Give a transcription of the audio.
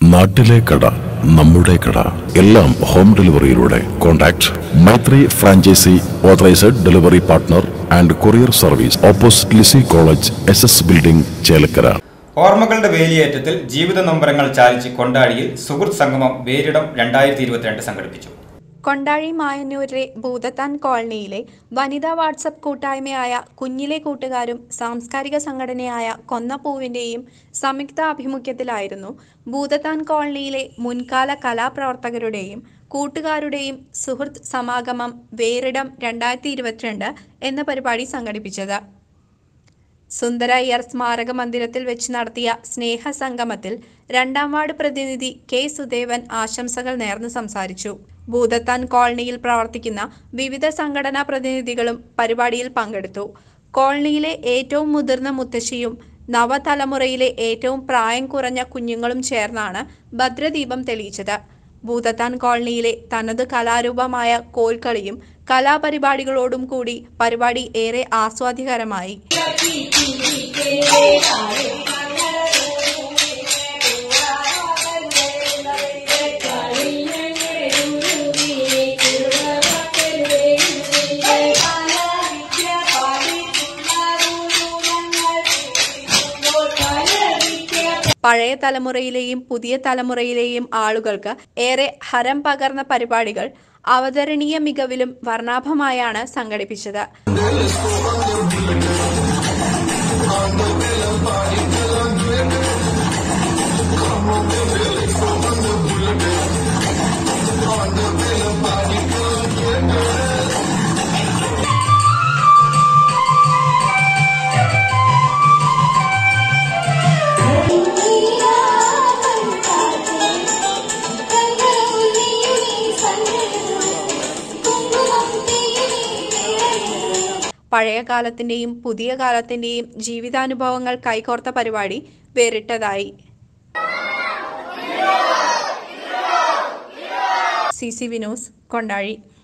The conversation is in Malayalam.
നാട്ടിലെ കട നമ്മുടെ കട എല്ലാം ഹോം ഡെലിവറിയിലൂടെ contact Maithri franchise authorised delivery partner and courier service opposite Lissy college S S building Chelakkara ഓർമ്മകളുടെ വേലിയേറ്റത്തിൽ ജീവിത നൊമ്പരങ്ങൾ ചാലിച്ച് കൊണ്ടാടിയിൽ സുഹൃത്ത് സംഗമം വേരിടം രണ്ടായിരത്തി ഇരുപത്തിരണ്ട് സംഘടിപ്പിച്ചു കൊണ്ടാഴി മായന്നൂരിലെ ഭൂതത്താൻ കോളനിയിലെ വനിതാ വാട്സപ്പ് കൂട്ടായ്മയായ കുഞ്ഞിലെ കൂട്ടുകാരും സാംസ്കാരിക സംഘടനയായ കൊന്നപ്പൂവിന്റെയും സംയുക്ത ആഭിമുഖ്യത്തിലായിരുന്നു ഭൂതത്താൻ കോളനിയിലെ മുൻകാല കലാപ്രവർത്തകരുടെയും കൂട്ടുകാരുടെയും സുഹൃത്ത് സമാഗമം വേറിടം രണ്ടായിരത്തി ഇരുപത്തിരണ്ട് എന്ന പരിപാടി സംഘടിപ്പിച്ചത് സുന്ദരയ്യർ സ്മാരക മന്ദിരത്തിൽ വെച്ച് നടത്തിയ സ്നേഹ സംഗമത്തിൽ രണ്ടാം വാർഡ് പ്രതിനിധി കെ സുദേവൻ ആശംസകൾ നേർന്ന് സംസാരിച്ചു ഭൂതത്താൻ കോളനിയിൽ പ്രവർത്തിക്കുന്ന വിവിധ സംഘടനാ പ്രതിനിധികളും പരിപാടിയിൽ പങ്കെടുത്തു കോളനിയിലെ ഏറ്റവും മുതിർന്ന മുത്തശ്ശിയും നവതലമുറയിലെ ഏറ്റവും പ്രായം കുറഞ്ഞ കുഞ്ഞുങ്ങളും ചേർന്നാണ് ഭദ്രദീപം തെളിയിച്ചത് ഭൂതത്താൻ കോളനിയിലെ തനത് കലാരൂപമായ കോൽക്കളിയും കലാപരിപാടികളോടും കൂടി പരിപാടി ഏറെ ആസ്വാദ്യകരമായി പഴയ തലമുറയിലെയും പുതിയ തലമുറയിലെയും ആളുകൾക്ക് ഏറെ ഹരം പകർന്ന പരിപാടികൾ അവതരണീയ മികവിലും വർണ്ണാഭമായാണ് സംഘടിപ്പിച്ചത് പഴയ കാലത്തിന്റെയും പുതിയ കാലത്തിന്റെയും ജീവിതാനുഭവങ്ങൾ കൈകോർത്ത പരിപാടി വേറിട്ടതായി സി സി വിനോസ് കൊണ്ടാഴി